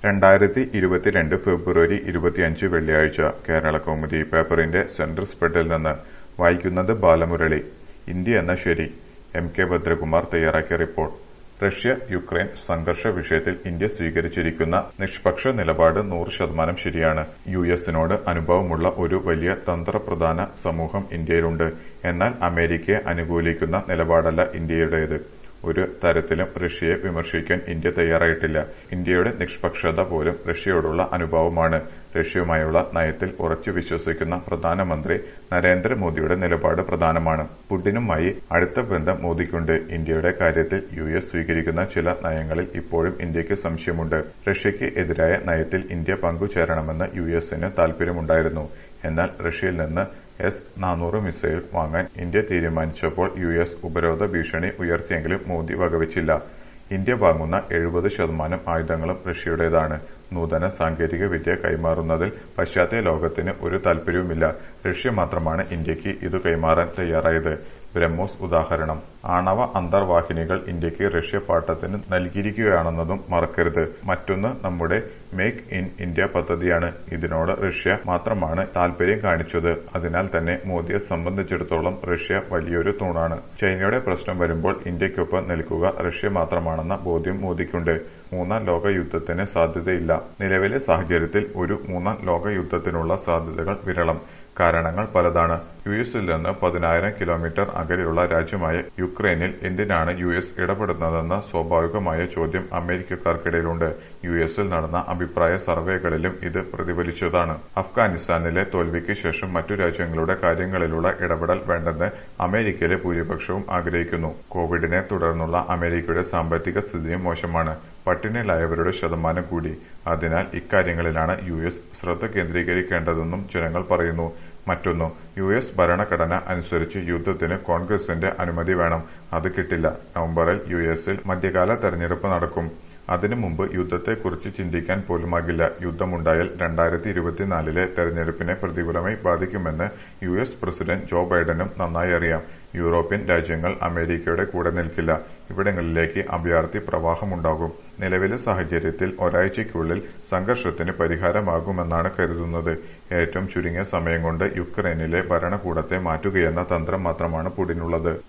രണ്ടായിരത്തി ഇരുപത്തിരണ്ട് ഫെബ്രുവരി ഇരുപത്തിയഞ്ച് വെള്ളിയാഴ്ച കേരള കൗമുദി പേപ്പറിന്റെ സെൻട്രൽ സ്പ്രെഡിൽ നിന്ന് വായിക്കുന്നത് ബാലമുരളി ഇന്ത്യ എന്ന ശരി എം കെ ഭദ്രകുമാർ തയ്യാറാക്കിയ റിപ്പോർട്ട് റഷ്യ യുക്രൈൻ സംഘർഷ വിഷയത്തിൽ ഇന്ത്യ സ്വീകരിച്ചിരിക്കുന്ന നിഷ്പക്ഷ നിലപാട് നൂറ് ശതമാനം ശരിയാണ് യു എസിനോട് അനുഭവമുള്ള ഒരു വലിയ തന്ത്രപ്രധാന സമൂഹം ഇന്ത്യയിലുണ്ട് എന്നാൽ അമേരിക്കയെ അനുകൂലിക്കുന്ന നിലപാടല്ല ഇന്ത്യയുടേത് ഒരു തരത്തിലും റഷ്യയെ വിമർശിക്കാൻ ഇന്ത്യ തയ്യാറായിട്ടില്ല ഇന്ത്യയുടെ നിഷ്പക്ഷത പോലും റഷ്യയോടുള്ള അനുഭാവമാണ് റഷ്യയുമായുള്ള നയത്തിൽ ഉറച്ചു വിശ്വസിക്കുന്ന പ്രധാനമന്ത്രി നരേന്ദ്രമോദിയുടെ നിലപാട് പ്രധാനമാണ് പുടിനുമായി അടുത്ത ബന്ധം മോദിക്കുണ്ട് ഇന്ത്യയുടെ കാര്യത്തിൽ യു എസ് സ്വീകരിക്കുന്ന ചില നയങ്ങളിൽ ഇപ്പോഴും ഇന്ത്യക്ക് സംശയമുണ്ട് റഷ്യയ്ക്ക് എതിരായ നയത്തിൽ ഇന്ത്യ പങ്കുചേരണമെന്ന് യു എസിന് താൽപര്യമുണ്ടായിരുന്നു എന്നാൽ റഷ്യയിൽ നിന്ന് എസ് നാനൂറ് മിസൈൽ വാങ്ങാൻ ഇന്ത്യ തീരുമാനിച്ചപ്പോൾ യു എസ് ഉപരോധ ഭീഷണി ഉയർത്തിയെങ്കിലും മോദി വകവച്ചില്ല ഇന്ത്യ വാങ്ങുന്ന എഴുപത് ശതമാനം ആയുധങ്ങളും റഷ്യയുടേതാണ് നൂതന സാങ്കേതിക വിദ്യ കൈമാറുന്നതിൽ പാശ്ചാത്യ ലോകത്തിന് ഒരു താൽപര്യവുമില്ല റഷ്യ മാത്രമാണ് ഇന്ത്യക്ക് ഇത് കൈമാറാൻ തയ്യാറായത് ബ്രഹ്മോസ് ഉദാഹരണം ആണവ അന്തർവാഹിനികൾ ഇന്ത്യക്ക് റഷ്യ പാട്ടത്തിന് നൽകിയിരിക്കുകയാണെന്നതും മറക്കരുത് മറ്റൊന്ന് നമ്മുടെ മേക്ക് ഇൻ ഇന്ത്യ പദ്ധതിയാണ് ഇതിനോട് റഷ്യ മാത്രമാണ് താൽപര്യം കാണിച്ചത് അതിനാൽ തന്നെ മോദിയെ സംബന്ധിച്ചിടത്തോളം റഷ്യ വലിയൊരു തൂണാണ് ചൈനയുടെ പ്രശ്നം വരുമ്പോൾ ഇന്ത്യക്കൊപ്പം നിൽക്കുക റഷ്യ മാത്രമാണെന്ന ബോധ്യം മോദിക്കുണ്ട് മൂന്നാം ലോക യുദ്ധത്തിന് സാധ്യതയില്ല നിലവിലെ സാഹചര്യത്തിൽ ഒരു മൂന്നാം ലോക യുദ്ധത്തിനുള്ള സാധ്യതകൾ വിരളം കാരണങ്ങൾ പലതാണ് യു എസിൽ നിന്ന് പതിനായിരം കിലോമീറ്റർ അകലെയുള്ള രാജ്യമായ യുക്രൈനിൽ എന്തിനാണ് യു എസ് ഇടപെടുന്നതെന്ന സ്വാഭാവികമായ ചോദ്യം അമേരിക്കക്കാർക്കിടയിലുണ്ട് യു എസിൽ നടന്ന അഭിപ്രായ സർവേകളിലും ഇത് പ്രതിഫലിച്ചതാണ് അഫ്ഗാനിസ്ഥാനിലെ തോൽവിക്ക് ശേഷം മറ്റു രാജ്യങ്ങളുടെ കാര്യങ്ങളിലുള്ള ഇടപെടൽ വേണ്ടെന്ന് അമേരിക്കയിലെ ഭൂരിപക്ഷവും ആഗ്രഹിക്കുന്നു കോവിഡിനെ തുടർന്നുള്ള അമേരിക്കയുടെ സാമ്പത്തിക സ്ഥിതിയും മോശമാണ് പട്ടിണിയിലായവരുടെ ശതമാനം കൂടി അതിനാൽ ഇക്കാര്യങ്ങളിലാണ് യു എസ് ശ്രദ്ധ കേന്ദ്രീകരിക്കേണ്ടതെന്നും ജനങ്ങൾ പറയുന്നു മറ്റൊന്നു യു എസ് ഭരണഘടന അനുസരിച്ച് യുദ്ധത്തിന് കോൺഗ്രസിന്റെ അനുമതി വേണം അത് കിട്ടില്ല നവംബറിൽ യു എസിൽ മധ്യകാല തെരഞ്ഞെടുപ്പ് നടക്കും അതിനു മുമ്പ് യുദ്ധത്തെക്കുറിച്ച് ചിന്തിക്കാൻ പോലുമാകില്ല യുദ്ധമുണ്ടായാൽ രണ്ടായിരത്തി ഇരുപത്തിനാലിലെ തെരഞ്ഞെടുപ്പിനെ പ്രതികൂലമായി ബാധിക്കുമെന്ന് യു എസ് പ്രസിഡന്റ് ജോ ബൈഡനും നന്നായി അറിയാം യൂറോപ്യൻ രാജ്യങ്ങൾ അമേരിക്കയുടെ കൂടെ നിൽക്കില്ല ഇവിടങ്ങളിലേക്ക് അഭയാർത്ഥി പ്രവാഹമുണ്ടാകും നിലവിലെ സാഹചര്യത്തിൽ ഒരാഴ്ചയ്ക്കുള്ളിൽ സംഘർഷത്തിന് പരിഹാരമാകുമെന്നാണ് കരുതുന്നത് ഏറ്റവും ചുരുങ്ങിയ സമയം കൊണ്ട് യുക്രൈനിലെ ഭരണകൂടത്തെ മാറ്റുകയെന്ന തന്ത്രം മാത്രമാണ് പുടിനുള്ളത്